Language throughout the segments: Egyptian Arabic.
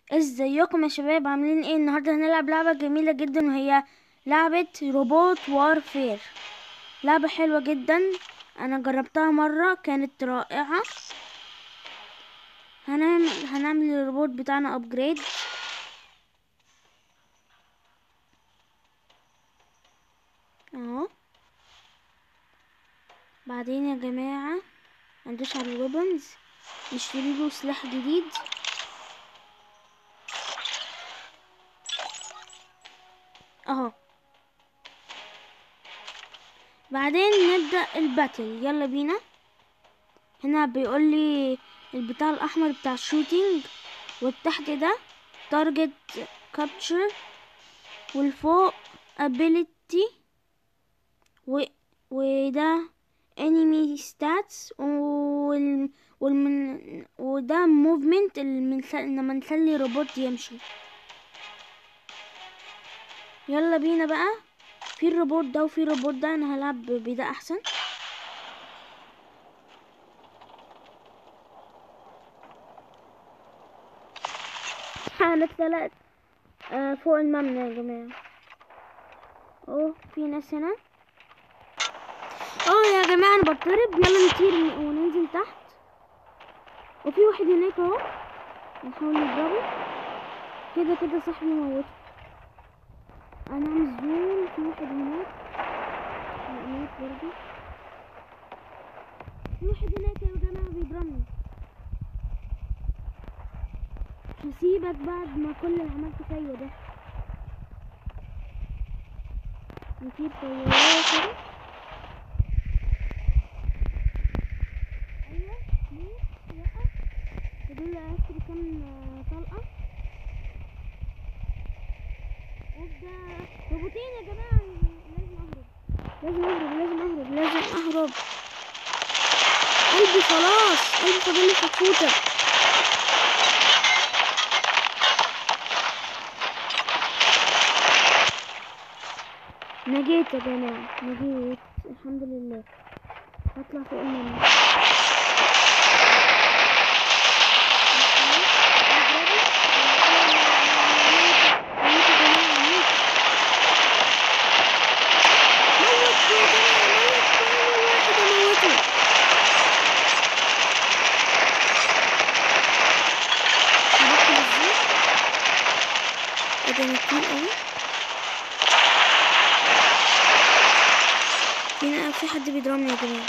ازيكم يا شباب عاملين ايه النهارده هنلعب لعبه جميله جدا وهي لعبه روبوت وارفير لعبه حلوه جدا انا جربتها مره كانت رائعه هنعمل هنعمل الروبوت بتاعنا ابجريد اهو بعدين يا جماعه هندوس على الويبنز نشتري له سلاح جديد اهو بعدين نبدأ الباتل يلا بينا هنا بيقول لي البتاع الاحمر بتاع الشوتينج والتحت ده تارجت كابتشر والفوق ابيليتي و... وده انمي ستاتس وال... والمن... وده موفمنت لما نخلي روبوت يمشي يلا بينا بقى في الروبوت ده وفي الروبوت ده انا هلعب بده احسن انا اتسلقت آه فوق المبنى يا جماعه اوه في ناس هنا اه يا جماعه انا بضطرب يلا نطير وننزل تحت وفي واحد هناك اهو نحاول نضربه كده كده صاحبي موته انا عامل زوم في واحد هناك هناك برضه في واحد هناك يا جماعه بيضربني هسيبك بعد ما كل اللي عملته فيا ده نطير طيارة كده ايوه موت وقف فدول اسر كام طلقة ابدا روبوتين يا جماعة لازم اهرب لازم اهرب لازم اهرب لازم اهرب قلبي خلاص قلبي فاضل حفوته نجيت يا جماعة نجيت الحمد لله هطلع فوق المنى ده كتير قوي هنا في حد بيضربني يا جماعه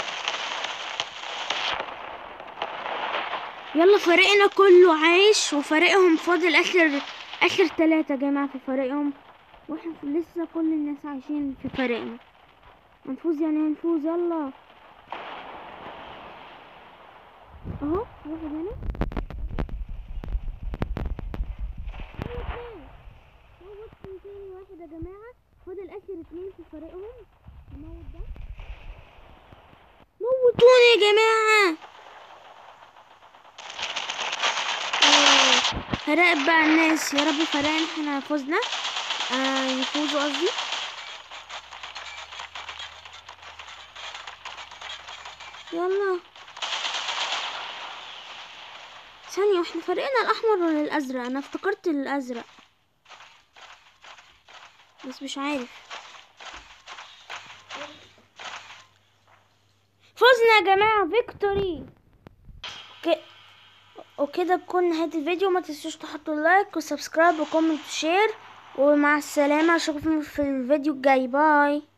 يلا فريقنا كله عايش وفريقهم فاضل اخر اخر ثلاثة يا جماعه في فريقهم واحنا لسه كل الناس عايشين في فريقنا هنفوز يعني هنفوز يلا اهو واحد هنا موت تاني واحد يا جماعة فاضل آخر اتنين في فريقهم الموت ده موتوني يا جماعة هراقب بقى الناس يا رب فريقنا احنا فزنا آه يفوزوا قصدي يلا ثانية واحنا فريقنا الأحمر ولا الأزرق أنا افتكرت الأزرق بس مش عارف فزنا يا جماعة فيكتوري ك... وكده تكون نهاية الفيديو ما تنسوش تحطوا لايك وسبسكرايب وكومنت وشير ومع السلامة اشوفكم في الفيديو الجاي باي